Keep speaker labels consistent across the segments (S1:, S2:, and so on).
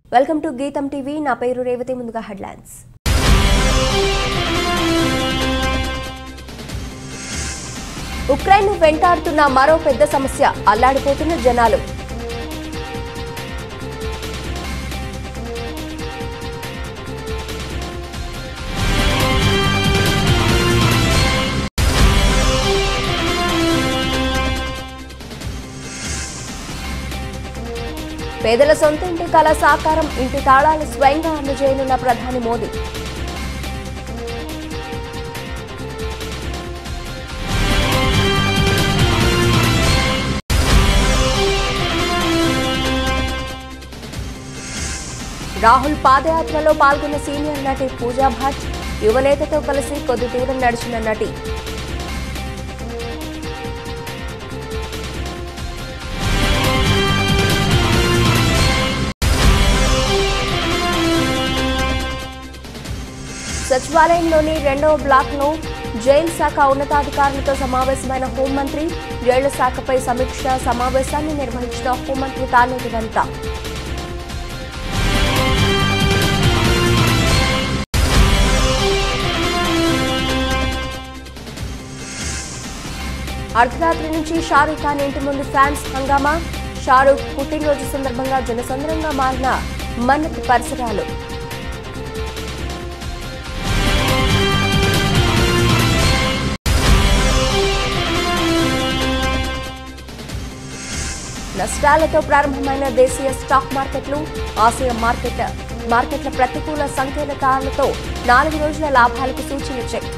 S1: Welcome to గీతం TV నా పేరు రేవతి ముందుగా హెడ్లైన్స్ ఉక్రెయిన్ వెంటాడుతున్న మరో పెద్ద సమస్య అల్లాడిపోతున్న జనాలు పేదల సొంత ఇంటి కళ సాకారం ఇంటి తాళాలు స్వయంగా అందజేయనున్న ప్రధాని మోదీ రాహుల్ పాదయాత్రలో పాల్గొన్న సీనియర్ నటి పూజా భట్ యువనేతతో కలిసి కొద్ది దూరం నడిచిన నటి సచివాలయంలోని రెండవ బ్లాక్ లో జైలు శాఖ ఉన్నతాధికారులతో సమావేశమైన హోంమంత్రి జైళ్ల శాఖపై సమీక్ష సమావేశాన్ని నిర్వహించిన హోంమంత్రి తానేటి వనిత అర్ధరాత్రి నుంచి షారూఖ్ ఖాన్ ఇంటి ముందు ఫ్యాన్స్ హంగామా షారూఖ్ పుట్టినరోజు సందర్భంగా జనసంద్రంగా మారిన మన్నత్ పరిసరాలు నష్టాలతో ప్రారంభమైన దేశీయ స్టాక్ మార్కెట్లు ఆసియా మార్కెట్ మార్కెట్ల ప్రతికూల సంకేతాలతో నాలుగు రోజుల లాభాలకు సూచన చెక్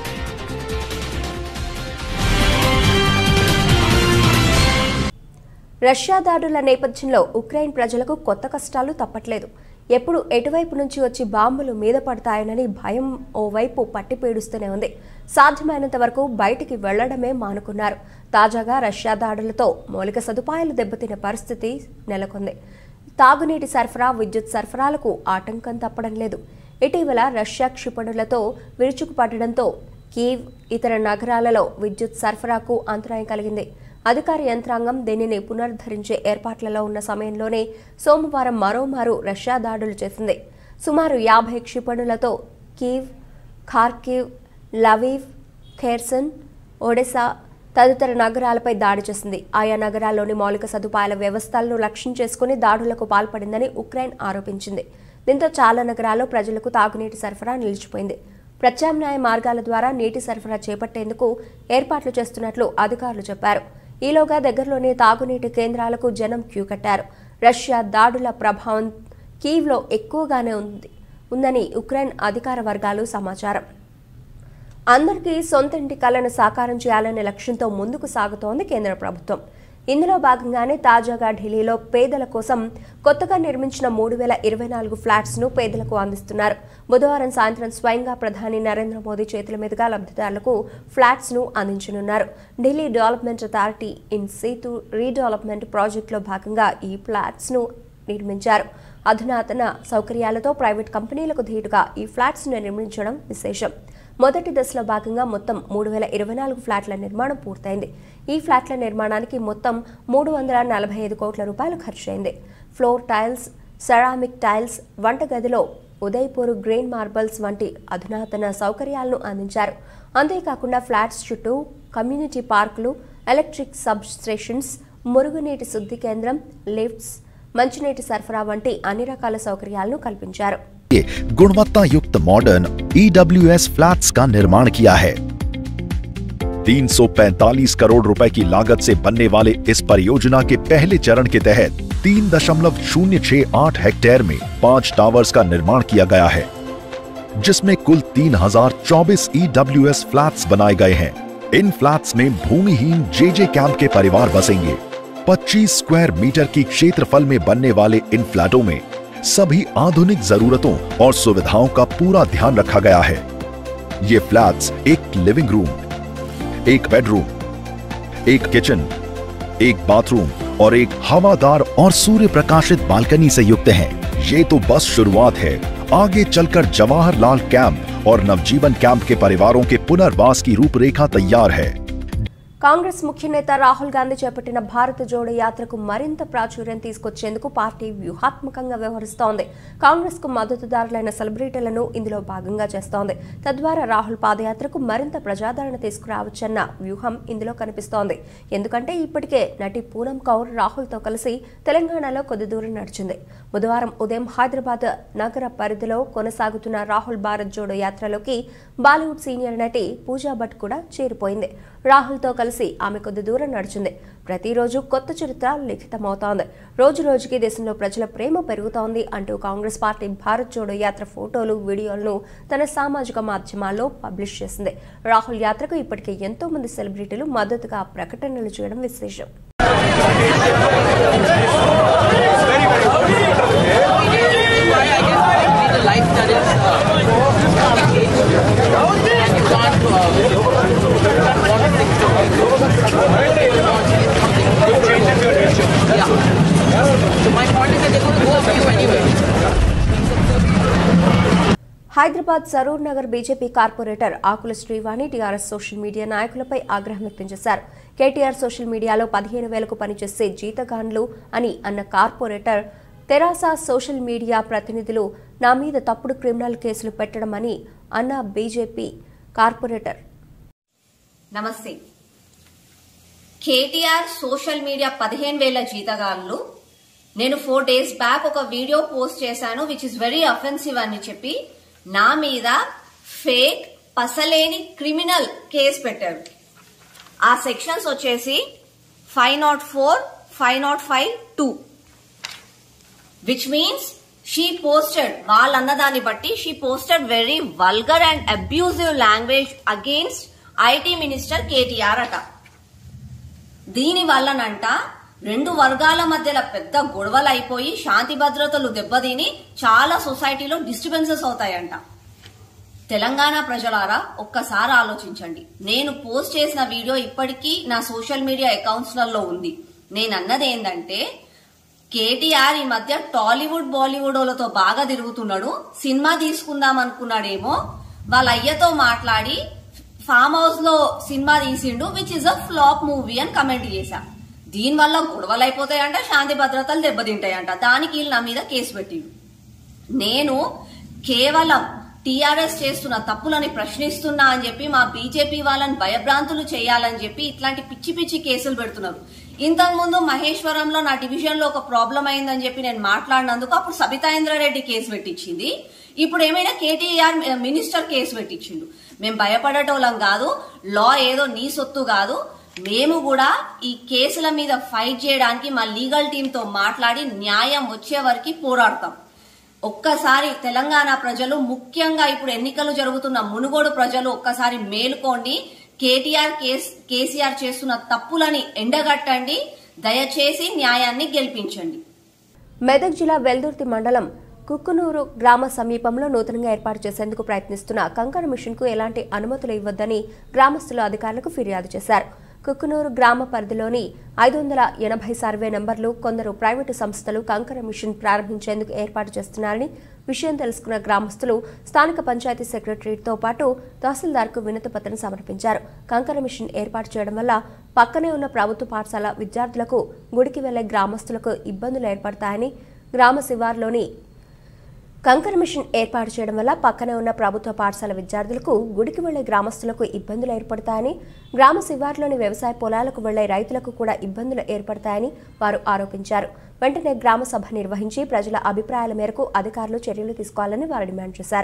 S1: రష్యా దాడుల నేపథ్యంలో ఉక్రెయిన్ ప్రజలకు కొత్త కష్టాలు తప్పట్లేదు ఎప్పుడు ఎటువైపు నుంచి వచ్చి బాంబులు మీద పడతాయనని భయం ఓవైపు పట్టి పీడుస్తూనే ఉంది సాధ్యమైనంత వరకు బయటికి వెళ్లడమే మానుకున్నారు తాజాగా రష్యా దాడులతో మౌలిక సదుపాయాలు దెబ్బతిన్న పరిస్థితి నెలకొంది తాగునీటి సరఫరా విద్యుత్ సరఫరాలకు ఆటంకం తప్పడం లేదు ఇటీవల రష్యా క్షిపణులతో విరుచుకుపడడంతో కీవ్ ఇతర నగరాలలో విద్యుత్ సరఫరాకు అంతరాయం కలిగింది అధికార యంత్రాంగం దీనిని పునరుద్ధరించే ఏర్పాట్లలో ఉన్న సమయంలోనే సోమవారం మరోమారు రష్యా దాడులు చేసింది సుమారు యాభై క్షిపణులతో Kyiv Kharkiv Lviv Kherson Odesa తదితర నగరాలపై దాడి చేసింది ఆయా నగరాల్లోని మౌలిక సదుపాయాల వ్యవస్థలను లక్ష్యం చేసుకుని దాడులకు పాల్పడిందని ఉక్రెయిన్ ఆరోపించింది దీంతో చాలా నగరాల్లో ప్రజలకు తాగునీటి సరఫరా నిలిచిపోయింది ప్రత్యామ్నాయ మార్గాల ద్వారా నీటి సరఫరా చేపట్టేందుకు ఏర్పాట్లు చేస్తున్నట్లు అధికారులు చెప్పారు ఈలోగా దగ్గరలోని తాగునీటి కేంద్రాలకు జనం క్యూ కట్టారు రష్యా దాడుల ప్రభావం కీవ్లో ఎక్కువగానే ఉంది ఉందని ఉక్రెయిన్ అధికార వర్గాలు సమాచారం అందరికీ సొంత ఇంటి కలను సాకారం చేయాలనే లక్ష్యంతో ముందుకు సాగుతోంది కేంద్ర ప్రభుత్వం ఇందులో భాగంగానే తాజాగా ఢిల్లీలో పేదల కోసం కొత్తగా నిర్మించిన మూడు వేల ఇరవై నాలుగు ఫ్లాట్స్ ను పేదలకు అందిస్తున్నారు బుధవారం సాయంత్రం స్వయంగా ప్రధాని నరేంద్ర మోదీ చేతుల మీదుగా లబ్ధిదారులకు ఫ్లాట్స్ ను అందించనున్నారు Delhi development authority in situ redevelopment ప్రాజెక్టులో భాగంగా ఈ ఫ్లాట్స్ ను నిర్మించారు అధునాతన సౌకర్యాలతో ప్రైవేట్ కంపెనీలకు ధీటుగా ఈ ఫ్లాట్స్ ను నిర్మించడం విశేషం మొదటి దశలో భాగంగా మొత్తం మూడు వేల ఇరవై నాలుగు ఫ్లాట్ల నిర్మాణం పూర్తయింది ఈ ఫ్లాట్ల నిర్మాణానికి మొత్తం మూడు వందల నలభై ఐదు కోట్ల రూపాయలు ఖర్చయింది ఫ్లోర్ టైల్స్ సెరామిక్ టైల్స్ వంటగదిలో ఉదయపూర్ గ్రెయిన్ మార్బల్స్ వంటి అధునాతన సౌకర్యాలను అందించారు అంతేకాకుండా ఫ్లాట్స్ చుట్టూ కమ్యూనిటీ పార్కులు ఎలక్ట్రిక్ సబ్ స్టేషన్స్ మురుగునీటి శుద్ధి కేంద్రం లిఫ్ట్స్ మంచినీటి సరఫరా వంటి అన్ని రకాల సౌకర్యాలను కల్పించారు
S2: ये गुणवत्ता युक्त मॉडर्न ईडब्ल्यूएस फ्लैट्स का निर्माण किया है 345 करोड़ रुपए की लागत से बनने वाले इस परियोजना के पहले चरण के तहत तीन दशमलव शून्य छह आठ हेक्टेयर में पांच टावर्स का निर्माण किया गया है जिसमें कुल तीन हजार चौबीस ईडब्ल्यूएस फ्लैट्स बनाए गए हैं इन फ्लैट्स में भूमिहीन जेजे कैंप के परिवार बसेंगे 25 स्क्वायर मीटर की क्षेत्रफल में बनने वाले इन फ्लैटों में सभी आधुनिक जरूरतों और सुविधाओं का पूरा ध्यान रखा गया है ये फ्लैट्स एक लिविंग रूम एक बेडरूम एक किचन एक बाथरूम और एक हवादार और सूर्य प्रकाशित बालकनी से युक्त हैं। ये तो बस शुरुआत है आगे चलकर जवाहरलाल कैंप और नवजीवन कैंप के परिवारों के पुनर्वास की रूपरेखा तैयार है
S1: కాంగ్రెస్ ముఖ్య నేత రాహుల్ గాంధీ చేపట్టిన భారత జోడో యాత్రకు మరింత ప్రాచుర్యం తీసుకొచ్చేందుకు పార్టీ వ్యూహాత్మకంగా వ్యవహరిస్తోంది కాంగ్రెస్ కు మద్దతుదారులైన సెలబ్రిటీలను ఇందులో భాగంగా చేస్తోంది తద్వారా రాహుల్ పాదయాత్రకు మరింత ప్రజాదరణ తీసుకురావచ్చన్న వ్యూహం ఇందులో కనిపిస్తోంది ఎందుకంటే ఇప్పటికే నటి పూనం కౌర్ రాహుల్తో కలిసి తెలంగాణలో కొద్ది దూరం నడిచింది బుధవారం ఉదయం హైదరాబాద్ నగర పరిధిలో కొనసాగుతున్న రాహుల్ భారత్ జోడో యాత్రలోకి బాలీవుడ్ సీనియర్ నటి పూజా భట్ కూడా చేరిపోయింది రాహుల్తో కలిసి ఆమె కొద్ది దూరం నడిచింది ప్రతిరోజు కొత్త చరిత్ర లిఖితమవుతోంది రోజు రోజుకి దేశంలో ప్రజల ప్రేమ పెరుగుతోంది అంటూ కాంగ్రెస్ పార్టీ భారత్ జోడో యాత్ర ఫోటోలు వీడియోలను తన సామాజిక మాధ్యమాల్లో పబ్లిష్ చేసింది రాహుల్ యాత్రకు ఇప్పటికే ఎంతో మంది సెలబ్రిటీలు మద్దతుగా ప్రకటనలు చేయడం విశేషం
S3: the life that is uh, and you can't uh, want things to be yeah. So my point is that they're going to go after you anyway.
S1: Hyderabad Saroor Nagar BJP corporator Akula Srivani TRS social media నాయకులపై ఆగ్రహం వ్యక్తం చేశారు KTR social మీడియాలో పదిహేను వేలకు పనిచేసే జీతగాన్లు అని అన్న కార్పొరేటర్ తెరాస సోషల్ మీడియా ప్రతినిధులు నా మీద తప్పుడు క్రిమినల్ కేసులు పెట్టడం అని అన్న బీజేపీ కార్పొరేటర్
S4: నమస్తే కేటీఆర్ సోషల్ మీడియా పదిహేను వేల జీతగాళ్ళు నేను ఫోర్ డేస్ బ్యాక్ ఒక వీడియో పోస్ట్ చేశాను విచ్ ఇస్ వెరీ అఫెన్సివ్ అని చెప్పి నా మీద ఫేక్ పసలేని క్రిమినల్ కేసు పెట్టారు ఆ సెక్షన్స్ వచ్చేసి five naught four five naught five two which means she posted వాళ్ళన్న దాన్ని బట్టి she posted very vulgar and abusive language against IT minister KTR అట దీని వల్లనంట రెండు వర్గాల మధ్యలో పెద్ద గొడవలు అయిపోయి శాంతి భద్రతలు దెబ్బతిని చాలా సొసైటీలో డిస్టర్బెన్సెస్ అవుతాయంట తెలంగాణ ప్రజలారా ఒక్కసారి ఆలోచించండి నేను పోస్ట్ చేసిన వీడియో ఇప్పటికీ నా సోషల్ మీడియా అకౌంట్స్లలో ఉంది నేను అన్నది ఏంటంటే కేటీఆర్ ఈ మధ్య టాలీవుడ్ బాలీవుడ్ వాళ్ళతో బాగా తిరుగుతున్నాడు సినిమా తీసుకుందాం అనుకున్నాడేమో వాళ్ళ అయ్యతో మాట్లాడి ఫామ్ హౌస్ లో సినిమా తీసిండు which is a flop movie అని కమెంట్ చేశా దీని వల్ల గొడవలు అయిపోతాయంట శాంతి భద్రతలు దెబ్బతింటాయంట దానికి వీళ్ళు నా మీద కేసు పెట్టిండు నేను కేవలం టీఆర్ఎస్ చేస్తున్న తప్పులని ప్రశ్నిస్తున్నా అని చెప్పి మా బీజేపీ వాళ్ళని భయభ్రాంతులు చేయాలని చెప్పి ఇట్లాంటి పిచ్చి పిచ్చి కేసులు పెడుతున్నారు ఇంతకు ముందు మహేశ్వరంలో నా డివిజన్ లో ఒక ప్రాబ్లం అయిందని చెప్పి నేను మాట్లాడినందుకు అప్పుడు సబితాయింద్రారెడ్డి కేసు పెట్టించింది ఇప్పుడు ఏమైనా కేటీఆర్ మినిస్టర్ కేసు పెట్టించిండు మేము భయపడేటోళ్ళం కాదు లా ఏదో నీ సొత్తు కాదు మేము కూడా ఈ కేసుల మీద ఫైట్ చేయడానికి మా లీగల్ టీమ్ తో మాట్లాడి న్యాయం వచ్చే వరకు పోరాడతాం ఒక్కసారి తెలంగాణ ప్రజలు ముఖ్యంగా ఇప్పుడు ఎన్నికలు జరుగుతున్న మునుగోడు ప్రజలు ఒక్కసారి మేలుకోండి కేటీఆర్ కేసీఆర్ చేస్తున్న తప్పులని ఎండగట్టండి దయచేసి న్యాయాన్ని గెలిపించండి
S1: మెదక్ జిల్లా వెల్దుర్తి మండలం కుక్కునూరు గ్రామ సమీపంలో నూతనంగా ఏర్పాటు చేసేందుకు ప్రయత్నిస్తున్న కంకర మిషన్కు ఎలాంటి అనుమతులు ఇవ్వద్దని గ్రామస్తులు అధికారులకు ఫిర్యాదు చేశారు కుక్కునూరు గ్రామ పరిధిలోని ఐదు వందల ఎనభై సర్వే నంబర్లు కొందరు ప్రైవేటు సంస్థలు కంకర మిషన్ ప్రారంభించేందుకు ఏర్పాటు చేస్తున్నారని విషయం తెలుసుకున్న గ్రామస్తులు స్థానిక పంచాయతీ సెక్రటరీతో పాటు తహసీల్దార్కు వినతి పత్రం సమర్పించారు కంకర మిషన్ ఏర్పాటు చేయడం వల్ల పక్కనే ఉన్న ప్రభుత్వ పాఠశాల విద్యార్థులకు గుడికి వెళ్లే గ్రామస్తులకు ఇబ్బందులు ఏర్పడతాయని గ్రామ శివార్లోని కంకర మిషన్ ఏర్పాటు చేయడం వల్ల పక్కనే ఉన్న ప్రభుత్వ పాఠశాల విద్యార్థులకు గుడికి వెళ్లే గ్రామస్తులకు ఇబ్బందులు ఏర్పడతాయని గ్రామ శివార్లోని వ్యవసాయ పొలాలకు వెళ్లే రైతులకు కూడా ఇబ్బందులు ఏర్పడతాయని వారు ఆరోపించారు వెంటనే గ్రామ సభ నిర్వహించి ప్రజల అభిప్రాయాల మేరకు అధికారులు చర్యలు తీసుకోవాలని వారు డిమాండ్ చేశారు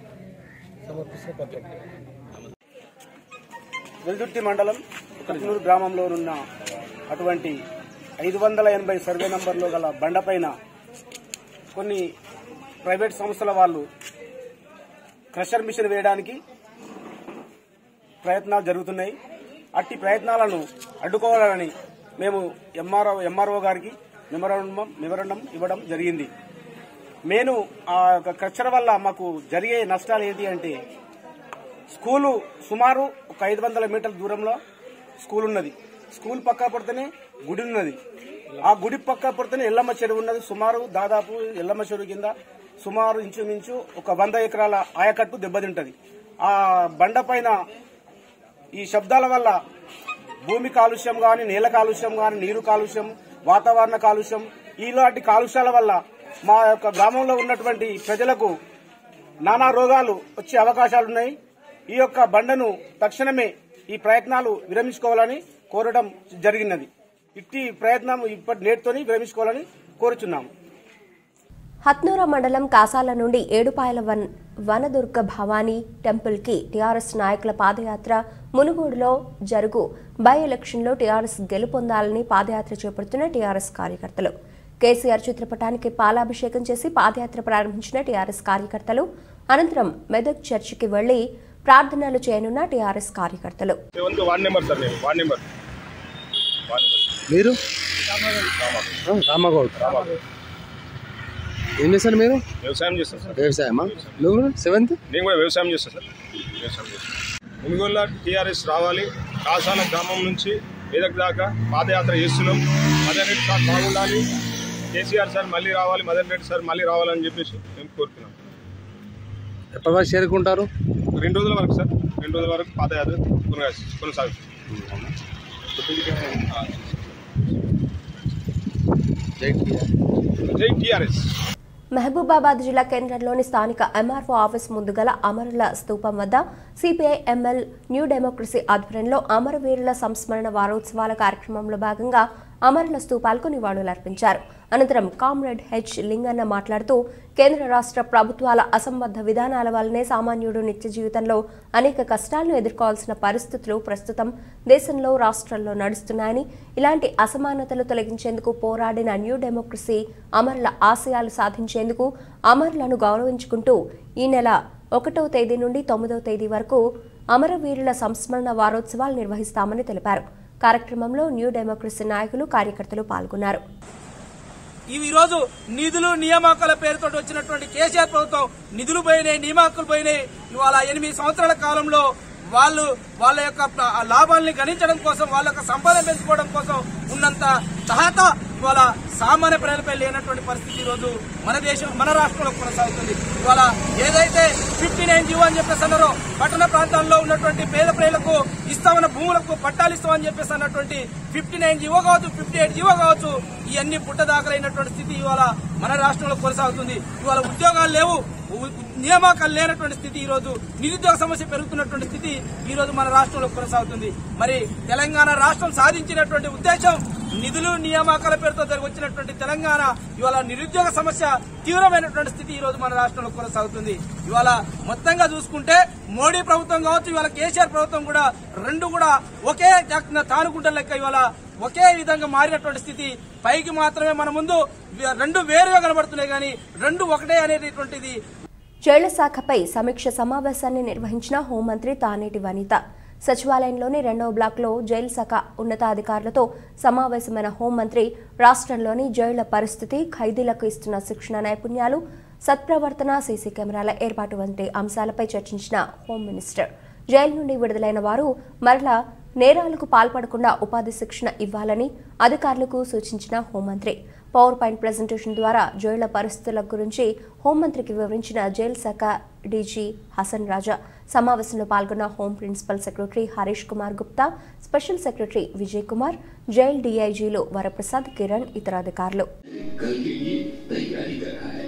S5: వెల్దుర్తి మండలం కట్నూరు గ్రామంలో ఉన్న అటువంటి ఐదు వందల ఎనభై సర్వే నంబర్లో గల బండపైన కొన్ని ప్రైవేట్ సంస్థల వాళ్ళు క్రషర్ మిషన్ వేయడానికి ప్రయత్నాలు జరుగుతున్నాయి అట్టి ప్రయత్నాలను అడ్డుకోవాలని మేము ఎంఆర్ఓ ఎంఆర్ఓ గారికి మెమరాండం మెమరాండం ఇవ్వడం జరిగింది నేను ఆ యొక్క క్రషర్ వల్ల మాకు జరిగే నష్టాలు ఏంటి అంటే స్కూలు సుమారు ఒక ఐదు వందల మీటర్ల దూరంలో స్కూల్ ఉన్నది స్కూల్ పక్క పడితేనే గుడి ఉన్నది ఆ గుడి పక్క పడితేనే ఎల్లమ్మ చెరువు ఉన్నది సుమారు దాదాపు ఎల్లమ్మ చెరువు కింద సుమారు ఇంచుమించు ఒక వంద ఎకరాల ఆయకట్టు దెబ్బతింటది ఆ బండ పైన ఈ శబ్దాల వల్ల భూమి కాలుష్యం గాని నేల కాలుష్యం గాని నీరు కాలుష్యం వాతావరణ కాలుష్యం ఇలాంటి కాలుష్యాల వల్ల మా యొక్క గ్రామంలో ఉన్నటువంటి ప్రజలకు నానా రోగాలు వచ్చే అవకాశాలు ఉన్నాయి ఈ యొక్క బండను తక్షణమే ఈ ప్రయత్నాలు విరమించుకోవాలని కోరడం జరిగినది ఇట్టి ప్రయత్నం ఇప్పటి నేటితోని విరమించుకోవాలని కోరుచున్నాము
S1: హత్నూర మండలం కాసాల నుండి ఏడుపాయల వన్ వనదుర్గ భవానీ టెంపుల్కి టీఆర్ఎస్ నాయకుల పాదయాత్ర మునుగోడులో జరుగు బై ఎలక్షన్లో టీఆర్ఎస్ గెలుపొందాలని పాదయాత్ర చేపడుతున్న టీఆర్ఎస్ కార్యకర్తలు కేసీఆర్ చిత్రపటానికి పాలాభిషేకం చేసి పాదయాత్ర ప్రారంభించిన టీఆర్ఎస్ కార్యకర్తలు అనంతరం మెదక్ చర్చికి వెళ్లి ప్రార్థనలు చేయనున్న టీఆర్ఎస్ కార్యకర్తలు
S6: సెవెంత్ వార్డ్ నెంబర్ సార్ నేను వార్డ్ నెంబర్ వార్డ్ నెంబర్
S7: మీరు ఆ, రామగౌడ్
S6: రామాగౌడ్.
S7: ఏం చేస్తారు మీరు
S6: వ్యవసాయం చేస్తాను సార్
S7: వ్యవసాయమా నువ్వు సెవెంత్
S6: నేను కూడా వ్యవసాయం చేస్తాను సార్ వ్యవసాయం చేస్తాను మునుగోళ్ళ టీఆర్ఎస్ రావాలి కాసాల గ్రామం నుంచి మెదక్ దాకా పాదయాత్ర చేస్తున్నాం మదన్ రెడ్డి సార్ బాగుండాలి కేసీఆర్ సార్ మళ్ళీ రావాలి మదన్ రెడ్డి సార్ మళ్ళీ రావాలని చెప్పేసి మేము కోరుతున్నాం
S7: ఎప్పటి వరకు చేరుకుంటారు
S6: రెండు రోజుల వరకు సార్ రెండు రోజుల వరకు పాదయాత్ర కొనసాగి కొనసాగుతుంది
S7: జై టీఆర్.
S6: జై టీఆర్ఎస్
S1: మహబూబాబాద్ జిల్లా కేంద్రంలోని స్థానిక ఎంఆర్ఓ ఆఫీస్ ముందు గల అమరుల స్తూపం వద్ద సిపిఐ ఎంఎల్ న్యూ డెమోక్రసీ ఆధ్వర్యంలో అమరవీరుల సంస్మరణ వారోత్సవాల కార్యక్రమంలో భాగంగా అమరుల స్తూపాలకు నివాళులర్పించారు అనంతరం కామ్రేడ్ హెచ్ లింగన్న మాట్లాడుతూ కేంద్ర రాష్ట్ర ప్రభుత్వాల అసంబద్ధ విధానాల వల్లనే సామాన్యుడు నిత్య జీవితంలో అనేక కష్టాలను ఎదుర్కోవాల్సిన పరిస్థితులు ప్రస్తుతం దేశంలో రాష్ట్రాల్లో నడుస్తున్నాయని ఇలాంటి అసమానతలు తొలగించేందుకు పోరాడిన న్యూ డెమోక్రసీ అమరుల ఆశయాలు సాధించేందుకు అమరులను గౌరవించుకుంటూ ఈ నెల ఒకటవ తేదీ నుండి తొమ్మిదవ తేదీ వరకు అమరవీరుల సంస్మరణ వారోత్సవాలు నిర్వహిస్తామని తెలిపారు కార్యక్రమంలో న్యూ డెమోక్రసీ నాయకులు కార్యకర్తలు పాల్గొన్నారు
S8: ఇవి ఈరోజు నిధులు నియామకాల పేరుతో వచ్చినటువంటి కేసీఆర్ ప్రభుత్వం నిధులు పోయినాయి నియామకాలు పోయినాయి ఇవాళ ఎనిమిది సంవత్సరాల కాలంలో వాళ్ళు వాళ్ళ యొక్క ప్ర- లాభాల్ని గణించడం కోసం వాళ్ళ యొక్క సంపద పెంచుకోవడం కోసం ఉన్నంత తహత ఇవాళ సామాన్య ప్రజలపై లేనటువంటి పరిస్థితి ఈ రోజు మన దేశం మన రాష్ట్రంలో కొనసాగుతుంది ఇవాళ ఏదైతే ఫిఫ్టీ నైన్ జీవో అని చెప్పేసి అన్నారో పట్టణ ప్రాంతాల్లో ఉన్నటువంటి పేద ప్రజలకు ఇస్తామన్న భూములకు పట్టాలు ఇస్తామని చెప్పేసి అన్నటువంటి ఫిఫ్టీ నైన్ జీవో కావచ్చు ఫిఫ్టీ ఎయిట్ జీవో కావచ్చు ఇవన్నీ పుట్టదాఖలైనటువంటి స్థితి ఇవాళ మన రాష్ట్రంలో కొనసాగుతుంది ఇవాళ ఉద్యోగాలు లేవు ఉ- నియామకాలు లేనటువంటి స్థితి ఈ రోజు నిరుద్యోగ సమస్య పెరుగుతున్నటువంటి స్థితి ఈ రోజు మన రాష్ట్రంలో కొనసాగుతుంది మరి తెలంగాణ రాష్ట్రం సాధించినటువంటి ఉద్దేశం నిధులు నియామకాల పేరుతో జరిగి వచ్చినటువంటి తెలంగాణ ఇవాళ నిరుద్యోగ సమస్య తీవ్రమైనటువంటి స్థితి ఈ రోజు మన రాష్ట్రంలో కొనసాగుతుంది ఇవాళ మొత్తంగా చూసుకుంటే మోడీ ప్రభుత్వం కావచ్చు ఇవాళ కేసీఆర్ ప్రభుత్వం కూడా రెండు కూడా ఒకే జాక్- తానుకుంట లెక్క ఇవాళ ఒకే విధంగా మారినటువంటి స్థితి పైకి మాత్రమే మన ముందు రెండు వేరుగా కనబడుతున్నాయి కానీ రెండు ఒకటే అనేటటువంటిది
S1: జైళ్ల శాఖపై సమీక్ష సమావేశాన్ని నిర్వహించిన హోంమంత్రి తానేటి వనిత సచివాలయంలోని రెండవ బ్లాక్లో జైలు శాఖ ఉన్నతాధికారులతో సమావేశమైన హోంమంత్రి రాష్ట్రంలోని జైళ్ల పరిస్థితి ఖైదీలకు ఇస్తున్న శిక్షణ నైపుణ్యాలు సత్ప్రవర్తన సీసీ కెమెరాల ఏర్పాటు వంటి అంశాలపై చర్చించిన హోం మినిస్టర్ జైలు నుండి విడుదలైన వారు మరలా నేరాలకు పాల్పడకుండా ఉపాధి శిక్షణ ఇవ్వాలని అధికారులకు సూచించిన హోంమంత్రి పవర్ పాయింట్ ప్రజెంటేషన్ ద్వారా జైళ్ల పరిస్థితుల గురించి హోంమంత్రికి వివరించిన జైలు శాఖ డీజీ హసన్ రాజా సమావేశంలో పాల్గొన్న home principal secretary Harish Kumar Gupta special secretary Vijay Kumar jail డీఐజీలు వరప్రసాద్ కిరణ్ ఇతర అధికారులు
S9: कल के लिए तैयारी कर रहा है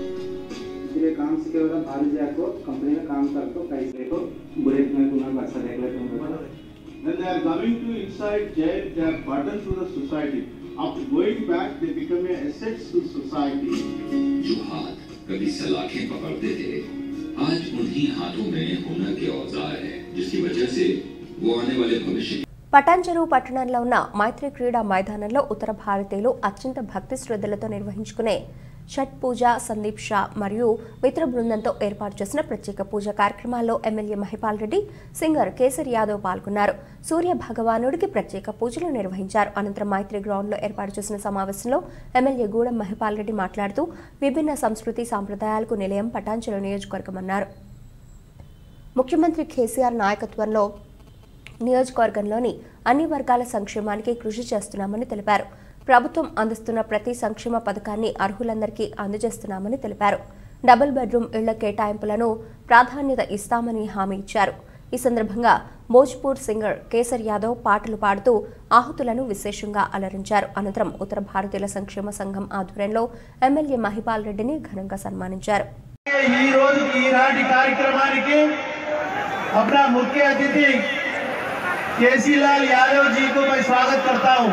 S10: इसलिए काम से क्या होगा बाहर जाको कंपनी में काम करको पैसे को बुरे में तुम्हारे पास देख लेते हैं
S11: When they are coming to inside jail, they are burden to the society. After going back, they become a assets to society.
S9: जो हाथ कभी सलाखें पकड़ते थे आज उन्हीं हाथों में हुनर के औजार है जिसकी वजह से वो आने वाले भविष्य की
S1: పటాన్చెరువు పట్టణంలో ఉన్న మైత్రి క్రీడా మైదానంలో ఉత్తర భారతీయులు అత్యంత భక్తి శ్రద్ధలతో నిర్వహించుకునే ఛట్ పూజ సందీప్ షా మరియు మిత్ర బృందంతో ఏర్పాటు చేసిన ప్రత్యేక పూజ కార్యక్రమాల్లో ఎమ్మెల్యే మహిపాల్ రెడ్డి సింగర్ కేసరి యాదవ్ పాల్గొన్నారు సూర్య భగవానుడికి ప్రత్యేక పూజలు నిర్వహించారు అనంతరం మైత్రి గ్రౌండ్లో ఏర్పాటు చేసిన సమావేశంలో ఎమ్మెల్యే గూడెం మహిపాల్ రెడ్డి మాట్లాడుతూ విభిన్న సంస్కృతి సాంప్రదాయాలకు నిలయం పటాన్చెరు నియోజకవర్గమన్నారు ముఖ్యమంత్రి కేసీఆర్ నాయకత్వంలో నియోజకవర్గంలోని అన్ని వర్గాల సంక్షేమానికి కృషి చేస్తున్నామని తెలిపారు ప్రభుత్వం అందిస్తున్న ప్రతి సంక్షేమ పథకాన్ని అర్హులందరికీ అందజేస్తున్నామని తెలిపారు డబుల్ బెడ్రూమ్ ఇళ్ల కేటాయింపులను ప్రాధాన్యత ఇస్తామని హామీ ఇచ్చారు ఈ సందర్భంగా భోజ్పూర్ సింగర్ కేసర్ యాదవ్ పాటలు పాడుతూ ఆహుతులను విశేషంగా అలరించారు అనంతరం ఉత్తర భారతీయుల సంక్షేమ సంఘం ఆధ్వర్యంలో ఎమ్మెల్యే మహిపాల్ రెడ్డిని ఘనంగా సన్మానించారు
S12: ఈ రోజు ఈనాటి కార్యక్రమానికి अपना मुख्य अतिथि केसी लाल यादव जी को मैं स्वागत करता हूँ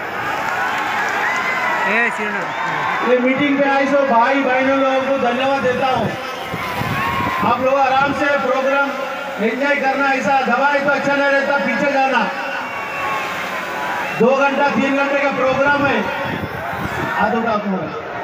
S12: ये मीटिंग पे आए सो भाई बहनों लोगों को धन्यवाद देता हूँ आप लोग आराम से प्रोग्राम एंजॉय करना ऐसा दवाई तो अच्छा नहीं रहता पीछे जाना दो घंटा तीन घंटे का प्रोग्राम है आधो डाकू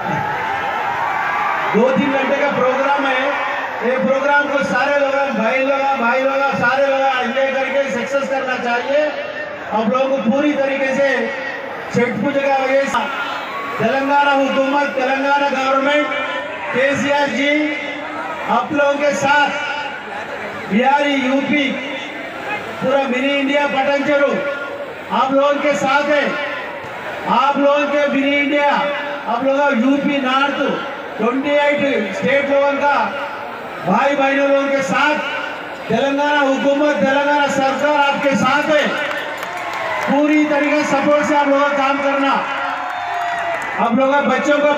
S12: दो तीन घंटे का प्रोग्राम है ये प्रोग्राम को सारे लोग भाई लोग भाई लोग सारे लोग एंजॉय करके सक्सेस करना चाहिए आप लोगों को पूरी तरीके से छठ पूजा का वजह से तेलंगाना हुकूमत तेलंगाना गवर्नमेंट केसीआर जी आप लोगों के साथ बिहारी यूपी पूरा मिनी इंडिया पटनचरू आप लोगों के साथ है आप लोगों के मिनी इंडिया आप लोगों का यूपी नॉर्थ 28 स्टेट लोगों का भाई बहनों लोगों के साथ तेलंगाना हुकूमत तेलंगाना सरकार आपके साथ है पूरी तरीके सपोर्ट से आप लोगों का काम करना आप लोगों का बच्चों को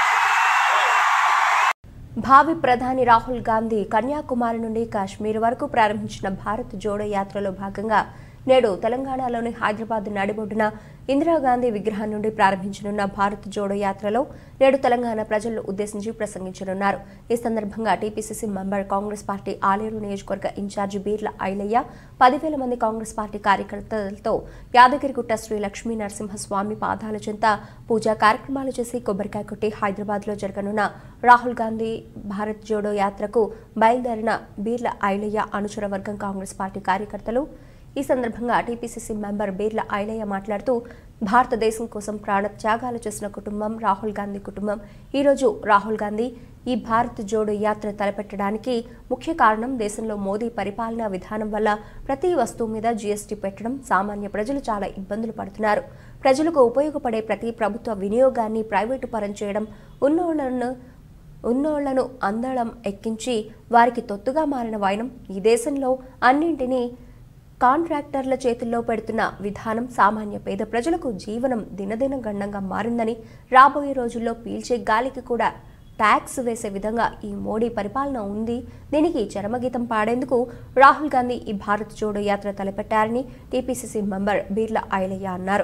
S1: భావి ప్రధాని రాహుల్ గాంధీ కన్యాకుమారి నుండి కాశ్మీర్ వరకు ప్రారంభించిన భారత్ జోడో యాత్రలో భాగంగా నేడు తెలంగాణలోని హైదరాబాద్ నడిబొడ్డున ఇందిరాగాంధీ విగ్రహం నుండి ప్రారంభించనున్న భారత్ జోడో యాత్రలో నేడు తెలంగాణ ప్రజలను ఉద్దేశించి ప్రసంగించనున్నారు ఈ సందర్భంగా TPCC member Congress party Aleru నియోజకవర్గ ఇన్ఛార్జి బీర్ల ఐలయ్య పదివేల మంది కాంగ్రెస్ పార్టీ కార్యకర్తలతో యాదగిరిగుట్ట శ్రీ లక్ష్మీ నరసింహస్వామి పాదాల చెంత పూజా కార్యక్రమాలు చేసి కొబ్బరికాయ కొట్టి హైదరాబాద్లో జరగనున్న రాహుల్ గాంధీ భారత్ జోడో యాత్రకు బయలుదేరిన బీర్ల ఐలయ్య అనుచర వర్గం కాంగ్రెస్ పార్టీ కార్యకర్తలు ఈ సందర్భంగా టీపీసీసీ మెంబర్ బీర్ల ఐలయ్య మాట్లాడుతూ భారతదేశం కోసం ప్రాణ త్యాగాలు చేసిన కుటుంబం రాహుల్ గాంధీ కుటుంబం ఈరోజు రాహుల్ గాంధీ ఈ భారత్ జోడో యాత్ర తలపెట్టడానికి ముఖ్య కారణం దేశంలో మోదీ పరిపాలనా విధానం వల్ల ప్రతి వస్తువు మీద జీఎస్టీ పెట్టడం సామాన్య ప్రజలు చాలా ఇబ్బందులు పడుతున్నారు ప్రజలకు ఉపయోగపడే ప్రతి ప్రభుత్వ వినియోగాన్ని ప్రైవేటు పరం చేయడం ఉన్నోళ్లను ఉన్నోళ్లను అందడం ఎక్కించి వారికి తొత్తుగా మారిన వైనం ఈ దేశంలో అన్నింటినీ కాంట్రాక్టర్ల చేతుల్లో పెడుతున్న విధానం సామాన్య పేద ప్రజలకు జీవనం దినదిన గండంగా మారిందని రాబోయే రోజుల్లో పీల్చే గాలికి కూడా ట్యాక్స్ వేసే విధంగా ఈ మోడీ పరిపాలన ఉంది దీనికి చరమగీతం పాడేందుకు రాహుల్ గాంధీ ఈ భారత్ జోడో యాత్ర తలపెట్టారని టీపీసీసీ మెంబర్ బీర్ల ఐలయ్య అన్నారు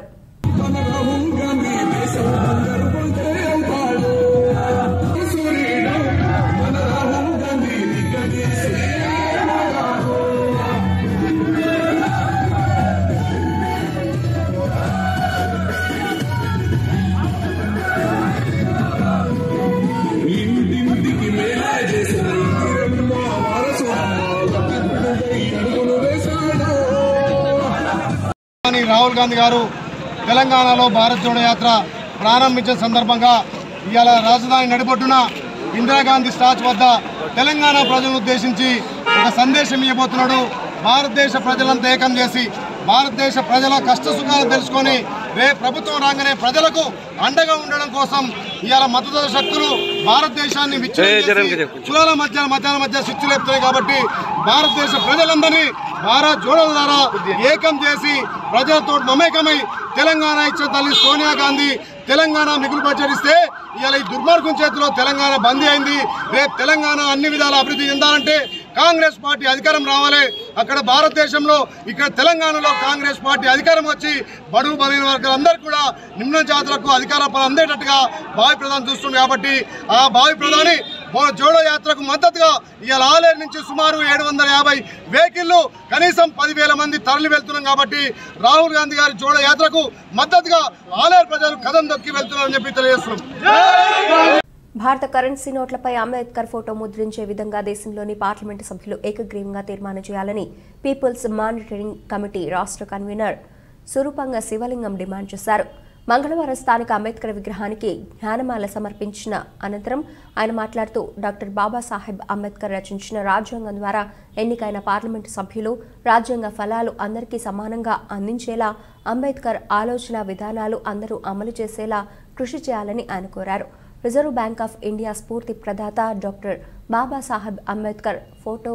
S13: ప్రధాని రాహుల్ గాంధీ గారు తెలంగాణలో భారత్ జోడో యాత్ర ప్రారంభించిన సందర్భంగా ఇవాళ రాజధాని నడిబొట్టున ఇందిరాగాంధీ స్టాచ్ వద్ద తెలంగాణ ప్రజలను ఉద్దేశించి ఒక సందేశం ఇవ్వబోతున్నాడు భారతదేశ ప్రజలంతా ఏకం చేసి భారతదేశ ప్రజల కష్ట సుఖాలు తెలుసుకొని రే ప్రభుత్వం రాగానే ప్రజలకు అండగా ఉండడం కోసం ఇవాళ మతదళ శక్తులు భారతదేశాన్ని విచ్ఛిన్నం చేసి కులాల మధ్య మతాల మధ్య శిక్షు లేపుతున్నాయి కాబట్టి భారతదేశ ప్రజలందరినీ భారత్ జోడో ద్వారా ఏకం చేసి ప్రజలతో మమేకమై తెలంగాణ ఇచ్చిన తల్లి సోనియా గాంధీ తెలంగాణ మిగులు బడ్జెట్ ఇస్తే ఇవాళ ఈ దుర్మార్గం చేతిలో తెలంగాణ బందీ అయింది రేపు తెలంగాణ అన్ని విధాల అభివృద్ధి చెందాలంటే కాంగ్రెస్ పార్టీ అధికారం రావాలి అక్కడ భారతదేశంలో ఇక్కడ తెలంగాణలో కాంగ్రెస్ పార్టీ అధికారం వచ్చి బడుగు బలైన వర్గాలందరూ కూడా నిమ్న జాతులకు అధికార పనులు అందేటట్టుగా భావి ప్రధాని చూస్తుంది కాబట్టి ఆ భావి ప్రధాని బో- జోడో యాత్రకు మద్దతుగా ఇవాళ ఆలేరు నుంచి సుమారు ఏడు వందల యాభై వెహికల్లు కనీసం పదివేల మంది తరలి వెళ్తున్నాం కాబట్టి రాహుల్ గాంధీ గారి జోడో యాత్రకు మద్దతుగా ఆలేరు ప్రజలు కథం దొక్కి వెళ్తున్నారని చెప్పి తెలియజేస్తున్నాం
S1: భారత కరెన్సీ నోట్లపై అంబేద్కర్ ఫోటో ముద్రించే విధంగా దేశంలోని పార్లమెంటు సభ్యులు ఏకగ్రీవంగా తీర్మానం చేయాలని పీపుల్స్ మానిటరింగ్ కమిటీ రాష్ట్ర కన్వీనర్ సురూపంగ శివలింగం డిమాండ్ చేశారు మంగళవారం స్థానిక అంబేద్కర్ విగ్రహానికి జ్ఞానమాల సమర్పించిన అనంతరం ఆయన మాట్లాడుతూ డాక్టర్ బాబాసాహెబ్ అంబేద్కర్ రచించిన రాజ్యాంగం ద్వారా ఎన్నికైన పార్లమెంటు సభ్యులు రాజ్యాంగ ఫలాలు అందరికీ సమానంగా అందించేలా అంబేద్కర్ ఆలోచన విధానాలు అందరూ అమలు చేసేలా కృషి చేయాలని ఆయన కోరారు రిజర్వ్ బ్యాంక్ ఆఫ్ ఇండియా స్ఫూర్తి ప్రదాత doctor Babasaheb Ambedkar photo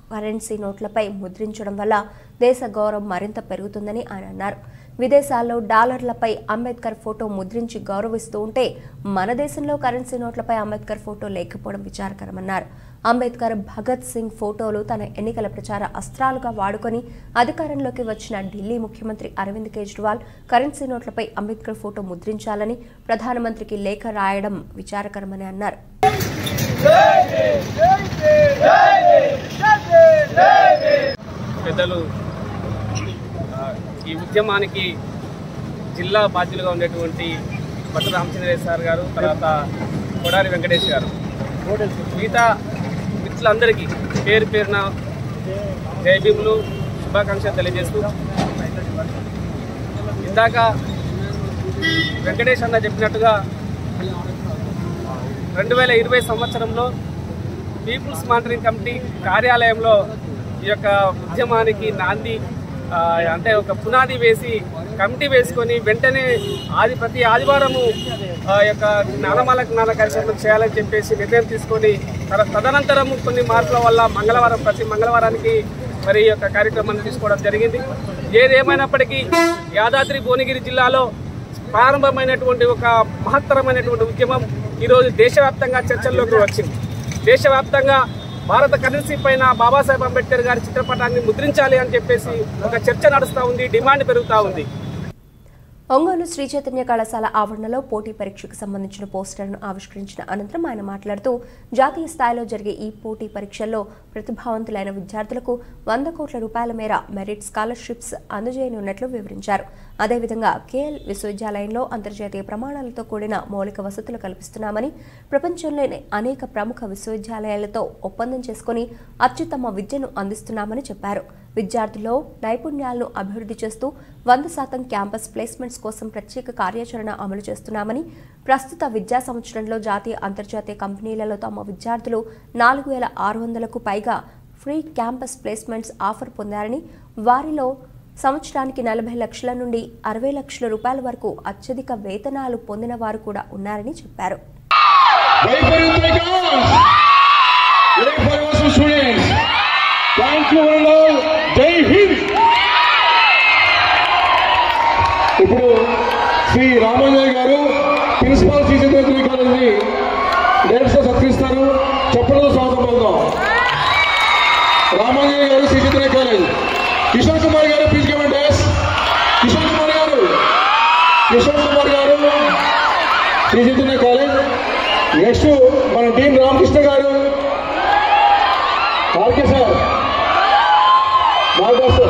S1: currency నోట్లపై ముద్రించడం వల్ల దేశ గౌరవం మరింత పెరుగుతుందని ఆయన అన్నారు విదేశాల్లో డాలర్లపై అంబేద్కర్ ఫోటో ముద్రించి గౌరవిస్తూ ఉంటే మన దేశంలో కరెన్సీ నోట్లపై అంబేద్కర్ ఫోటో లేకపోవడం విచారకరమన్నారు అంబేద్కర్ భగత్ సింగ్ ఫోటోలు తన ఎన్నికల ప్రచార అస్త్రాలుగా వాడుకొని అధికారంలోకి వచ్చిన ఢిల్లీ ముఖ్యమంత్రి అరవింద్ కేజ్రీవాల్ కరెన్సీ నోట్లపై అంబేద్కర్ ఫోటో ముద్రించాలని ప్రధానమంత్రికి లేఖ రాయడం విచారకరమని అన్నారు
S14: పెద్దలు ఆ, ఈ ఉద్యమానికి జిల్లా బాధ్యులుగా ఉండేటువంటి భట్ట రామచంద్రయ్య సార్ గారు తర్వాత కొడారి వెంకటేష్ గారు మిగతా మిత్రులందరికీ పేరు పేరున జయభీములు శుభాకాంక్షలు తెలియజేస్తూ ఇందాక వెంకటేష్ అన్న చెప్పినట్టుగా రెండు వేల ఇరవై సంవత్సరంలో పీపుల్స్ మానిటరింగ్ కమిటీ కార్యాలయంలో ఈ యొక్క ఉద్యమానికి నాంది ఆ, అంటే ఒక పునాది వేసి కమిటీ వేసుకొని వెంటనే ఆది ప్రతి ఆదివారము ఆ యొక్క జ్ఞానమాల జ్ఞాన కార్యక్రమం చేయాలని చెప్పేసి నిర్ణయం తీసుకొని తర- తదనంతరము కొన్ని మార్పుల వల్ల మంగళవారం ప్రతి మంగళవారానికి మరి ఈ యొక్క కార్యక్రమాన్ని తీసుకోవడం జరిగింది ఏదేమైనప్పటికీ యాదాద్రి భువనగిరి జిల్లాలో ప్రారంభమైనటువంటి ఒక మహత్తరమైనటువంటి ఉద్యమం ఈరోజు దేశవ్యాప్తంగా చర్చల్లోకి వచ్చింది దేశవ్యాప్తంగా భారత కరెన్సీ పైన బాబాసాహెబ్ అంబేద్కర్ గారి చిత్రపటాన్ని ముద్రించాలి అని చెప్పేసి ఒక చర్చ నడుస్తూ ఉంది డిమాండ్ పెరుగుతూ ఉంది
S1: ఒంగోలు శ్రీ చైతన్య కళాశాల ఆవరణలో పోటీ పరీక్షకు సంబంధించిన పోస్టర్ను ఆవిష్కరించిన అనంతరం ఆయన మాట్లాడుతూ జాతీయ స్థాయిలో జరిగే ఈ పోటీ పరీక్షల్లో ప్రతిభావంతులైన విద్యార్థులకు వంద కోట్ల రూపాయల మేర మెరిట్ స్కాలర్షిప్స్ అందజేయనున్నట్లు వివరించారు అదేవిధంగా కేఎల్ విశ్వవిద్యాలయంలో అంతర్జాతీయ ప్రమాణాలతో కూడిన మౌలిక వసతులు కల్పిస్తున్నామని ప్రపంచంలోని అనేక ప్రముఖ విశ్వవిద్యాలయాలతో ఒప్పందం చేసుకుని అత్యుత్తమ విద్యను అందిస్తున్నామని చెప్పారు విద్యార్థుల్లో నైపుణ్యాలను అభివృద్ధి చేస్తూ వంద శాతం క్యాంపస్ ప్లేస్మెంట్స్ కోసం ప్రత్యేక కార్యాచరణ అమలు చేస్తున్నామని ప్రస్తుత విద్యా సంవత్సరంలో జాతీయ అంతర్జాతీయ కంపెనీలలో తమ విద్యార్థులు నాలుగు వేల ఆరు వందలకు పైగా ఫ్రీ క్యాంపస్ ప్లేస్మెంట్స్ ఆఫర్ పొందారని వారిలో సంవత్సరానికి నలభై లక్షల నుండి అరవై లక్షల రూపాయల వరకు అత్యధిక వేతనాలు పొందిన వారు కూడా ఉన్నారని చెప్పారు
S15: స్టూడెంట్స్ థ్యాంక్ యూ ఆల్ జై హింద్ ఇప్పుడు శ్రీ రామాంజనేయ గారు ప్రిన్సిపాల్ శ్రీ కాలేజీ డైరెక్టర్ సత్కరిస్తారు చెప్పడంలో స్వాగతం పలుకుతాం రామాంజనేయ గారు శ్రీ చైతన్య కాలేజ్ కిషోర్ కుమార్ గారు ప్లీజ్ కమెంట్ కిషోర్ కుమార్ గారు కిషోర్ కుమార్ గారు శ్రీ చైతన్య కాలేజ్ నెక్స్ట్ మన డీన్ రామకృష్ణ గారు ఆర్కే సార్ నాగదాస్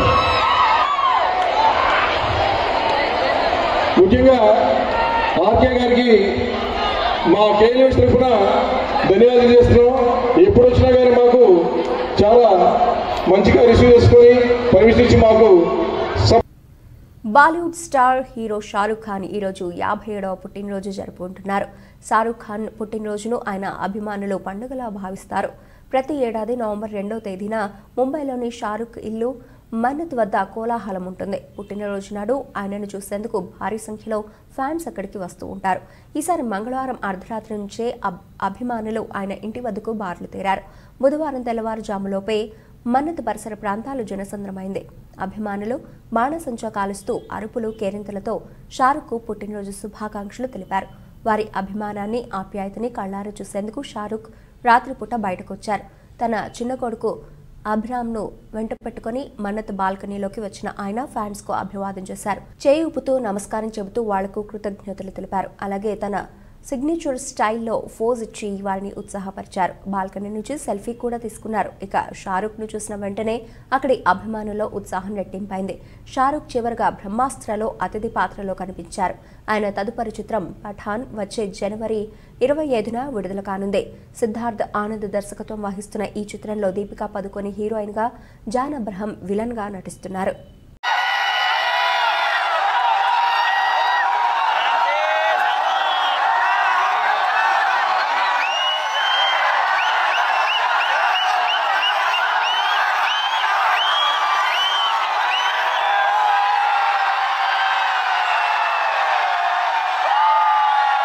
S15: ముఖ్యంగా ఆర్కే గారికి మా కేఎల్ఎస్ తరఫున ధన్యవాదాలు చేస్తున్నాం ఎప్పుడు వచ్చినా కానీ మాకు చాలా మంచిగా రిసీవ్ చేసుకొని పర్మిషన్ ఇచ్చి మాకు
S1: Bollywood star hero Shahrukh Khan ఈరోజు యాభై ఏడవ పుట్టినరోజు జరుపుకుంటున్నారు షారుఖ్ ఖాన్ పుట్టినరోజును ఆయన అభిమానులు పండుగలా భావిస్తారు ప్రతి ఏడాది నవంబర్ రెండవ తేదీన ముంబైలోని షారుఖ్ ఇల్లు మన్నత్ వద్ద కోలాహలం ఉంటుంది పుట్టినరోజు నాడు ఆయనను చూసేందుకు భారీ సంఖ్యలో ఫ్యాన్స్ అక్కడికి వస్తూ ఉంటారు ఈసారి మంగళవారం అర్ధరాత్రి నుంచే అబ్- అభిమానులు ఆయన ఇంటి వద్దకు బార్లు తీరారు బుధవారం తెల్లవారుజాములోపే మన్నత్ పరిసర ప్రాంతాలు జనసంద్రమైంది అభిమానులు బాణసంచా కాలుస్తూ అరుపులు కేరింతలతో షారుఖ్కు పుట్టినరోజు శుభాకాంక్షలు తెలిపారు వారి అభిమానాన్ని ఆప్యాయతని కళ్ళారా చూసేందుకు షారుఖ్ రాత్రిపూట బయటకొచ్చారు తన చిన్న కొడుకు అభిరామ్ను వెంట పెట్టుకుని మన్నత్ బాల్కనీలోకి వచ్చిన ఆయన ఫ్యాన్స్ కు అభివాదం చేశారు చేయి ఊపుతూ నమస్కారం చెబుతూ వాళ్లకు కృతజ్ఞతలు తెలిపారు అలాగే తన సిగ్నేచర్ స్టైల్లో ఫోజ్ ఇచ్చి వారిని ఉత్సాహపరిచారు బాల్కనీ నుంచి సెల్ఫీ కూడా తీసుకున్నారు ఇక షారుఖ్ ను చూసిన వెంటనే అక్కడి అభిమానుల్లో ఉత్సాహం రెట్టింపైంది షారుఖ్ చివరగా బ్రహ్మాస్త్రలో అతిథి పాత్రలో కనిపించారు ఆయన తదుపరి చిత్రం పఠాన్ వచ్చే జనవరి ఇరవై ఐదున విడుదల కానుంది సిద్ధార్థ్ ఆనంద్ దర్శకత్వం వహిస్తున్న ఈ చిత్రంలో దీపికా పదుకొని హీరోయిన్ గా జాన్ అబ్రహం విలన్ గా నటిస్తున్నారు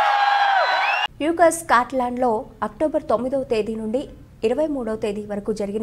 S1: యూకస్ స్కాట్లాండ్లో అక్టోబర్ తొమ్మిదవ తేదీ నుండి ఇరవై మూడవ తేదీ వరకు జరిగిన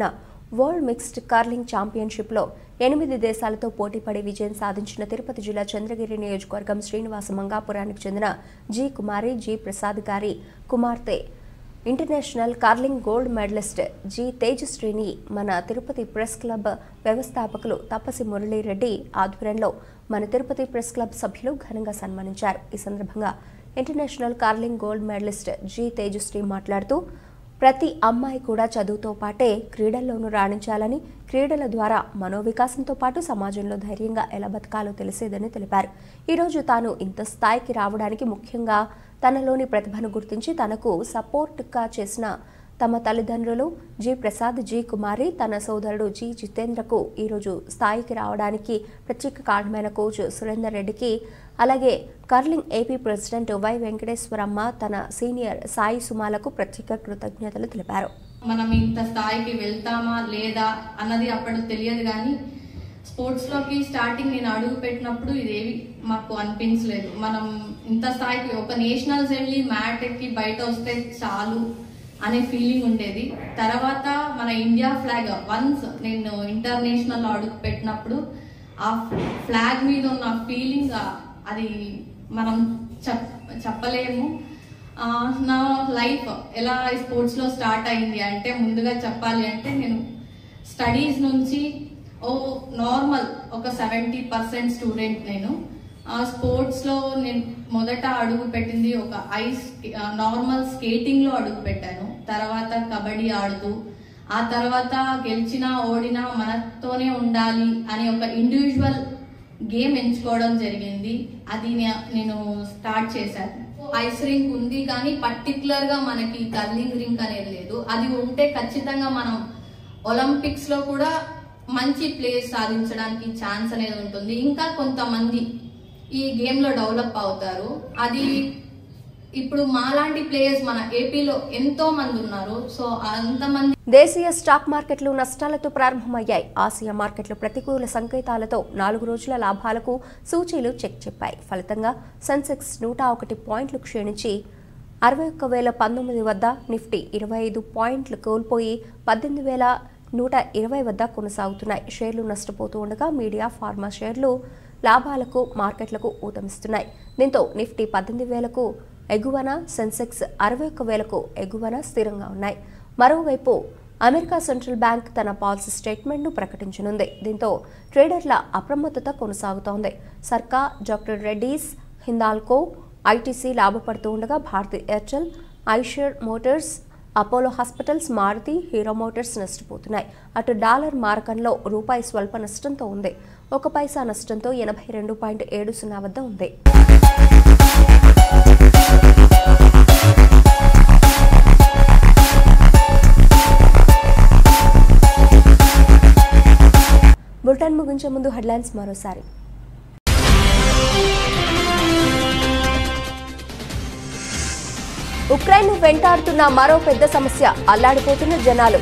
S1: వరల్డ్ మిక్స్డ్ కర్లింగ్ ఛాంపియన్షిప్లో ఎనిమిది దేశాలతో పోటీపడి విజయం సాధించిన తిరుపతి జిల్లా చంద్రగిరి నియోజకవర్గం శ్రీనివాస మంగాపురానికి చెందిన జి కుమారి జి ప్రసాద్ గారి కుమార్తె international curling gold medallist G తేజశ్రీని మన తిరుపతి ప్రెస్ క్లబ్ వ్యవస్థాపకులు తప్పసి మురళీరెడ్డి ఆధ్వర్యంలో మన తిరుపతి ప్రెస్ క్లబ్ సభ్యులు ఘనంగా సన్మానించారు ఈ సందర్భంగా international curling gold medallist G Tejashree మాట్లాడుతూ ప్రతి అమ్మాయి కూడా చదువుతో పాటే క్రీడల్లోనూ రాణించాలని క్రీడల ద్వారా మనోవికాసంతో పాటు సమాజంలో ధైర్యంగా ఎలా బతకాలో తెలిసేదని తెలిపారు ఈరోజు తాను ఇంత స్థాయికి రావడానికి ముఖ్యంగా తనలోని ప్రతిభను గుర్తించి తనకు సపోర్ట్గా చేసిన తమ తల్లిదండ్రులు జి ప్రసాద్ జి కుమారి తన సోదరుడు జి జితేంద్రకు ఈరోజు స్థాయికి రావడానికి ప్రత్యేక కారణమైన కోచ్ సురేందర్ రెడ్డికి అలాగే curling AP president Y Venkateswaramma తన సీనియర్ సాయి సుమాలకు ప్రత్యేక కృతజ్ఞతలు తెలిపారు
S16: మనం ఇంత స్థాయికి వెళ్తామా లేదా అన్నది అప్పుడు తెలియదు కానీ స్పోర్ట్స్ లోకి స్టార్టింగ్ నేను అడుగు పెట్టినప్పుడు ఇదేవి మాకు అనిపించలేదు మనం ఇంత స్థాయికి ఒక నేషనల్స్ వెళ్ళి మ్యాట్ ఎక్కి బయట వస్తే చాలు అనే ఫీలింగ్ ఉండేది తర్వాత మన ఇండియా ఫ్లాగ్ వన్స్ నేను ఇంటర్నేషనల్ అడుగు పెట్టినప్పుడు ఆ ఫ్లాగ్ మీద ఉన్న ఫీలింగ్ అది మనం చెప్ చెప్పలేము ఆ, నా లైఫ్ ఎలా స్పోర్ట్స్ లో స్టార్ట్ అయింది అంటే ముందుగా చెప్పాలి అంటే నేను స్టడీస్ నుంచి ఓ నార్మల్ ఒక సెవెంటీ పర్సెంట్ స్టూడెంట్ నేను ఆ స్పోర్ట్స్ లో నేను మొదట అడుగు పెట్టింది ఒక ఐస్ నార్మల్ స్కేటింగ్ లో అడుగు పెట్టాను తర్వాత కబడ్డీ ఆడుతూ ఆ తర్వాత గెలిచినా ఓడినా మనతోనే ఉండాలి అని ఒక ఇండివిజువల్ గేమ్ ఎంచుకోవడం జరిగింది అది నే- నేను స్టార్ట్ చేశాను ఐస్ రింక్ ఉంది కానీ పర్టికులర్ గా మనకి కర్లింగ్ రింక్ అనేది లేదు అది ఉంటే ఖచ్చితంగా మనం ఒలింపిక్స్ లో కూడా మంచి ప్లేస్ సాధించడానికి ఛాన్స్ అనేది ఉంటుంది ఇంకా కొంతమంది ఈ గేమ్ లో డెవలప్ అవుతారు అది ఇప్పుడు మాలాంటి ప్లేయర్స్ మన ఏపీలో ఎంతో మంది ఉన్నారు సో అంతమంది
S1: దేశీయ స్టాక్ మార్కెట్లు నష్టాలతో ప్రారంభమయ్యాయి ఆసియా మార్కెట్లు ప్రతికూల సంకేతాలతో నాలుగు రోజుల లాభాలకు సూచీలు చెక్ చెప్పాయి ఫలితంగా సెన్సెక్స్ నూట ఒకటి పాయింట్లు క్షీణించి అరవై ఒక్క వేల పంతొమ్మిది వద్ద నిఫ్టీ ఇరవై ఐదు పాయింట్లు కోల్పోయి పద్దెనిమిది వేల నూట ఇరవై వద్ద కొనసాగుతున్నాయి షేర్లు నష్టపోతూ ఉండగా మీడియా ఫార్మా షేర్లు లాభాలకు మార్కెట్లకు ఊతమిస్తున్నాయి దీంతో నిఫ్టీ పద్దెనిమిది వేలకు ఎగువన సెన్సెక్స్ అరవై ఒక్క వేలకు ఎగువన స్థిరంగా ఉన్నాయి మరోవైపు అమెరికా సెంట్రల్ బ్యాంక్ తన పాలసీ స్టేట్మెంట్ను ప్రకటించనుంది దీంతో ట్రేడర్ల అప్రమత్తత కొనసాగుతోంది సర్కా డాక్టర్ రెడ్డీస్ హిందాల్కో ఐటీసీ లాభపడుతూ ఉండగా Bharti Airtel Eicher Motors Apollo Hospitals Maruti Hero Motors నష్టపోతున్నాయి అటు డాలర్ మారకంలో రూపాయి స్వల్ప నష్టంతో ఉంది ఒక పైసా నష్టంతో ఎనభై రెండు పాయింట్ ఏడు సున్నా వద్ద ఉంది బులెటిన్ ముగించే ముందు హెడ్లైన్స్ మరోసారి ఉక్రెయిన్ వెంటాడుతున్న మరో పెద్ద సమస్య అల్లాడిపోతున్న జనాలు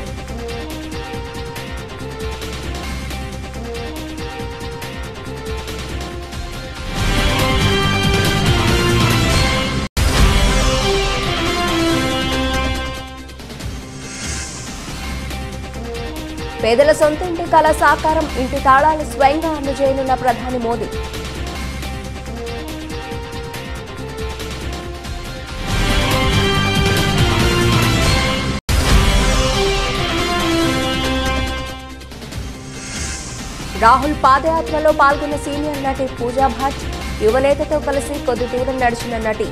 S1: పేదల సొంత ఇంటి కళ సాకారం ఇంటి తాళాలు స్వయంగా అందజేయనున్న ప్రధాని మోదీ రాహుల్ పాదయాత్రలో పాల్గొన్న సీనియర్ నటి పూజా భట్ యువనేతతో కలిసి కొద్ది దూరం నడిచిన నటి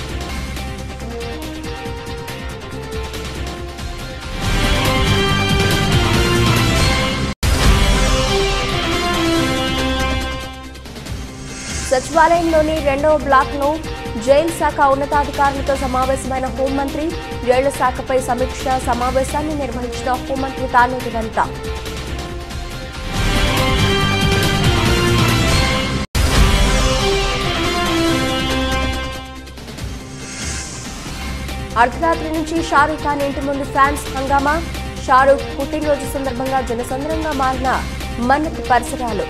S1: సచివాలయంలోని రెండవ బ్లాక్లో జైలు శాఖ ఉన్నతాధికారులతో సమావేశమైన హోంమంత్రి జైళ్ల శాఖపై సమీక్ష సమావేశాన్ని నిర్వహించిన హోంమంత్రి తానేటి వనిత అర్ధరాత్రి నుంచి షారూఖ్ ఖాన్ ఇంటి ముందు ఫ్యాన్స్ హంగామా షారూఖ్ పుట్టినరోజు సందర్భంగా జనసంద్రంగా మారిన మన్నత్ పరిసరాలు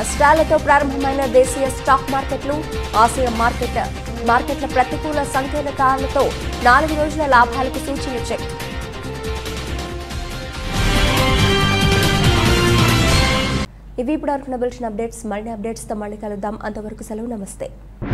S1: నష్టాలతో ప్రారంభమైన దేశీయ స్టాక్ మార్కెట్లు ఆసియా మార్కెట్ మార్కెట్ల ప్రతికూల సంకేతాలతో నాలుగు రోజుల లాభాలకు సూచనలిచ్చాయి ఇవి ఇప్పుడు వరకు బులెటిన్ అప్డేట్స్ మరిన్ని అప్డేట్స్తో మళ్ళీ కలుద్దాం అంతవరకు సెలవు నమస్తే